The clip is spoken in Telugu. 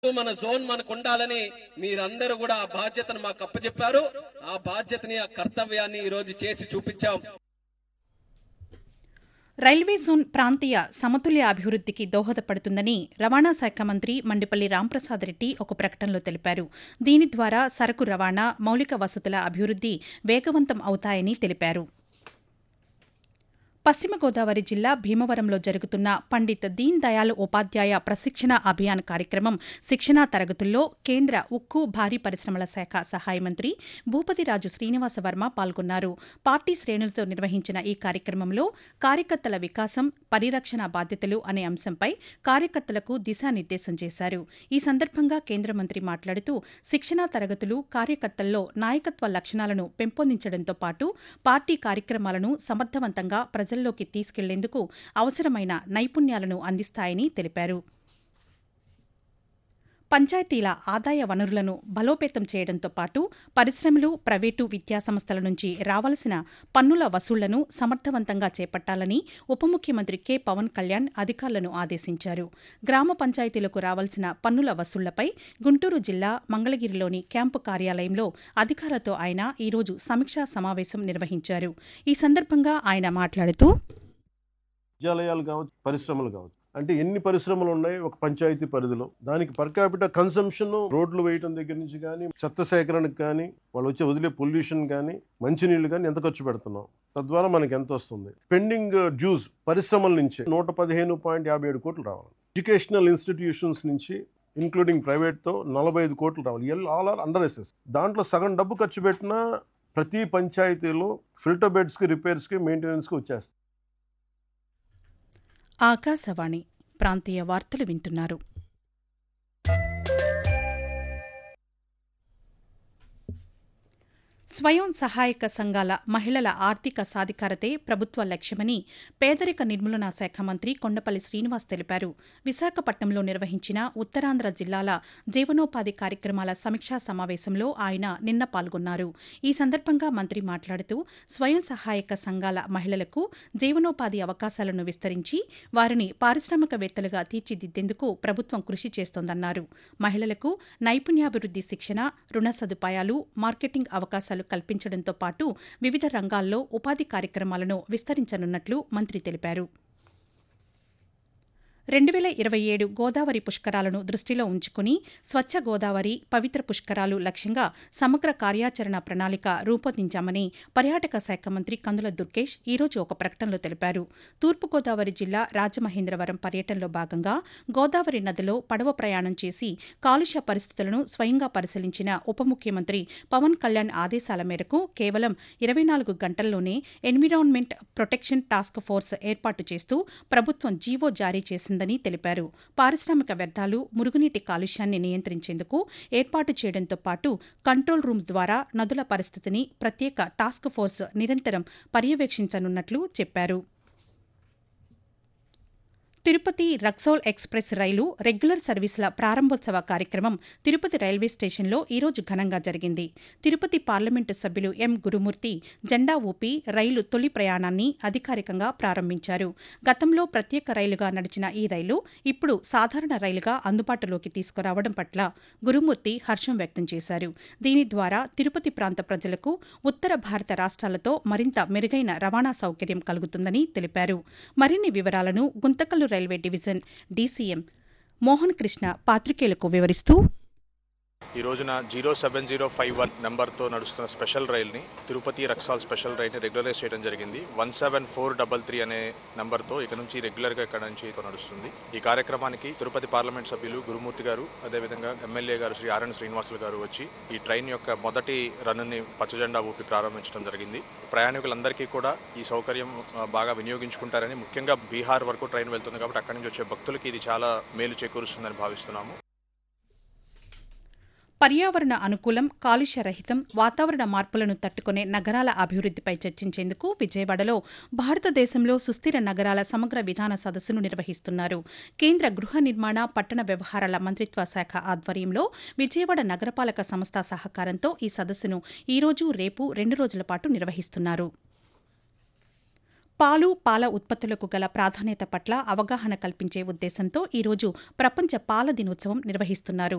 మన జోన్ మనకు ఉండాలని మీరందరూ కూడా ఆ బాధ్యతను మాకు అప్పచెప్పారు ఆ బాధ్యతని ఆ కర్తవ్యాన్ని ఈ రోజు చేసి చూపించాం రైల్వే జోన్ ప్రాంతీయ సమతుల్య అభివృద్ధికి దోహదపడుతుందని రవాణా శాఖ మంత్రి మండిపల్లి రాంప్రసాద్ రెడ్డి ఒక ప్రకటనలో తెలిపారు దీని ద్వారా సరకు రవాణా మౌలిక వసతుల అభివృద్ది వేగవంతం అవుతాయని తెలిపారు పశ్చిమ గోదావరి జిల్లా భీమవరంలో జరుగుతున్న పండిత్ దీన్ దయాళ్ ఉపాధ్యాయ ప్రశిక్షణ అభియాన్ కార్యక్రమం శిక్షణా తరగతుల్లో కేంద్ర ఉక్కు భారీ పరిశ్రమల శాఖ సహాయ మంత్రి భూపతిరాజు శ్రీనివాస వర్మ పాల్గొన్నారు పార్టీ శ్రేణులతో నిర్వహించిన ఈ కార్యక్రమంలో కార్యకర్తల వికాసం పరిరక్షణ బాధ్యతలు అనే అంశంపై కార్యకర్తలకు దిశానిర్దేశం చేశారు ఈ సందర్భంగా కేంద్ర మంత్రి మాట్లాడుతూ శిక్షణా తరగతులు కార్యకర్తల్లో నాయకత్వ లక్షణాలను పెంపొందించడంతో పాటు పార్టీ కార్యక్రమాలను సమర్థవంతంగా ప్రజల్లోకి తీసుకెళ్లేందుకు అవసరమైన నైపుణ్యాలను అందిస్తాయని తెలిపారు పంచాయతీల ఆదాయ వనరులను బలోపేతం చేయడంతో పాటు పరిశ్రమలు ప్రైవేటు విద్యాసంస్థల నుంచి రావాల్సిన పన్నుల వసూళ్లను సమర్థవంతంగా చేపట్టాలని ఉప ముఖ్యమంత్రి కె పవన్ కళ్యాణ్ అధికారులను ఆదేశించారు గ్రామ పంచాయతీలకు రావాల్సిన పన్నుల వసూళ్లపై గుంటూరు జిల్లా మంగళగిరిలోని క్యాంపు కార్యాలయంలో అధికారులతో ఆయన ఈరోజు సమీక్షా సమావేశం నిర్వహించారు ఈ సందర్భంగా ఆయన మాట్లాడుతూ విద్యాలయాలు కావచ్చు పరిశ్రమలు కావచ్చు అంటే ఎన్ని పరిశ్రమలు ఉన్నాయి ఒక పంచాయతీ పరిధిలో దానికి పర్ క్యాపిటల్ కన్సంప్షన్ రోడ్లు వేయటం దగ్గర నుంచి కానీ చెత్త సేకరణకు కానీ వాళ్ళు వచ్చే వదిలే పొల్యూషన్ కానీ మంచినీళ్ళు కానీ ఎంత ఖర్చు పెడుతున్నాం తద్వారా మనకి ఎంత వస్తుంది పెండింగ్ డ్యూస్ పరిశ్రమల నుంచి నూట పదిహేను పాయింట్ యాభై ఏడు కోట్లు రావాలి ఎడ్యుకేషనల్ ఇన్స్టిట్యూషన్స్ నుంచి ఇంక్లూడింగ్ ప్రైవేట్తో నలభై ఐదు కోట్లు రావాలి L all R under SS దాంట్లో సగం డబ్బు ఖర్చు పెట్టినా ప్రతి పంచాయతీలో ఫిల్టర్ బెడ్స్కి రిపేర్స్కి మెయింటెనెన్స్కి వచ్చేస్తుంది ఆకాశవాణి ప్రాంతీయ వార్తలు వింటున్నారు స్వయం సహాయక సంఘాల మహిళల ఆర్థిక సాధికారతే ప్రభుత్వ లక్ష్యమని పేదరిక నిర్మూలనా శాఖ మంత్రి కొండపల్లి శ్రీనివాస్ తెలిపారు విశాఖపట్నంలో నిర్వహించిన ఉత్తరాంధ్ర జిల్లాల జీవనోపాధి కార్యక్రమాల సమీక్షా సమావేశంలో ఆయన నిన్న పాల్గొన్నారు ఈ సందర్భంగా మంత్రి మాట్లాడుతూ స్వయం సహాయక సంఘాల మహిళలకు జీవనోపాధి అవకాశాలను విస్తరించి వారిని పారిశ్రామికవేత్తలుగా తీర్చిదిద్దేందుకు ప్రభుత్వం కృషి చేస్తోందన్నారు మహిళలకు నైపుణ్యాభివృద్ది శిక్షణ రుణ సదుపాయాలు మార్కెటింగ్ అవకాశాలు కల్పించడంతో పాటు వివిధ రంగాల్లో ఉపాధి కార్యక్రమాలను విస్తరించనున్నట్లు మంత్రి తెలిపారు రెండు వేల ఇరవై ఏడు గోదావరి పుష్కరాలను దృష్టిలో ఉంచుకుని స్వచ్ఛ గోదావరి పవిత్ర పుష్కరాలు లక్ష్యంగా సమగ్ర కార్యాచరణ ప్రణాళిక రూపొందించామని పర్యాటక శాఖ మంత్రి కందుల దుర్గేష్ ఈరోజు ఒక ప్రకటనలో తెలిపారు తూర్పుగోదావరి జిల్లా రాజమహేంద్రవరం పర్యటనలో భాగంగా గోదావరి నదిలో పడవ ప్రయాణం చేసి కాలుష్య పరిస్థితులను స్వయంగా పరిశీలించిన ఉప ముఖ్యమంత్రి పవన్ కళ్యాణ్ ఆదేశాల మేరకు కేవలం ఇరవై నాలుగు గంటల్లోనే ఎన్విరాన్మెంట్ ప్రొటెక్షన్ టాస్క్ ఫోర్స్ ఏర్పాటు చేస్తూ ప్రభుత్వం జీవో జారీ చేసిందని తెలిపారు పారిశ్రామిక వ్యర్థాలు మురుగునీటి కాలుష్యాన్ని నియంత్రించేందుకు ఏర్పాటు చేయడంతో పాటు కంట్రోల్ రూమ్ ద్వారా నదుల పరిస్థితిని ప్రత్యేక టాస్క్ ఫోర్స్ నిరంతరం పర్యవేక్షించనున్నట్లు చెప్పారు తిరుపతి రక్సౌల్ ఎక్స్ప్రెస్ రైలు రెగ్యులర్ సర్వీసుల ప్రారంభోత్సవ కార్యక్రమం తిరుపతి రైల్వే స్టేషన్లో ఈరోజు ఘనంగా జరిగింది తిరుపతి పార్లమెంటు సభ్యులు ఎం గురుమూర్తి జెండా ఊపి రైలు తొలి ప్రయాణాన్ని అధికారికంగా ప్రారంభించారు గతంలో ప్రత్యేక రైలుగా నడిచిన ఈ రైలు ఇప్పుడు సాధారణ రైలుగా అందుబాటులోకి తీసుకురావడం పట్ల గురుమూర్తి హర్షం వ్యక్తం చేశారు దీని ద్వారా తిరుపతి ప్రాంత ప్రజలకు ఉత్తర భారత రాష్ట్రాలతో మరింత మెరుగైన రవాణా సౌకర్యం కలుగుతుందని తెలిపారు మరిన్ని వివరాలను Guntakal railway division DCM Mohan Krishna పాత్రికేయులకు వివరిస్తూ ఈ రోజున zero seven zero five one నెంబర్తో నడుస్తున్న స్పెషల్ రైల్ని తిరుపతి రక్సాల్ స్పెషల్ రైల్ని రెగ్యులరైజ్ చేయడం జరిగింది one seven four double three అనే నెంబర్తో ఇక నుంచి రెగ్యులర్గా ఇక్కడ నుంచి నడుస్తుంది ఈ కార్యక్రమానికి తిరుపతి పార్లమెంట్ సభ్యులు గురుమూర్తి గారు అదేవిధంగా ఎమ్మెల్యే గారు శ్రీ ఆర్ఎన్ శ్రీనివాసులు గారు వచ్చి ఈ ట్రైన్ యొక్క మొదటి రన్నుని పచ్చజెండా ఊపి ప్రారంభించడం జరిగింది ప్రయాణికులందరికీ కూడా ఈ సౌకర్యం ఆ, బాగా వినియోగించుకుంటారని ముఖ్యంగా బీహార్ వరకు ట్రైన్ వెళ్తుంది కాబట్టి అక్కడి నుంచి వచ్చే భక్తులకి ఇది చాలా మేలు చేకూరుస్తుందని భావిస్తున్నాము పర్యావరణ అనుకూలం కాలుష్య రహితం వాతావరణ మార్పులను తట్టుకునే నగరాల అభివృద్ధిపై చర్చించేందుకు విజయవాడలో భారతదేశంలో సుస్థిర నగరాల సమగ్ర విధాన సదస్సును నిర్వహిస్తున్నారు కేంద్ర గృహ నిర్మాణ పట్టణ వ్యవహారాల మంత్రిత్వ శాఖ ఆధ్వర్యంలో విజయవాడ నగరపాలక సంస్థ సహకారంతో ఈ సదస్సును ఈ రోజు రేపు రెండు రోజుల పాటు నిర్వహిస్తున్నారు పాలు పాల ఉత్పత్తులకు గల ప్రాధాన్యత పట్ల అవగాహన కల్పించే ఉద్దేశంతో ఈరోజు ప్రపంచ పాల దినోత్సవం నిర్వహిస్తున్నారు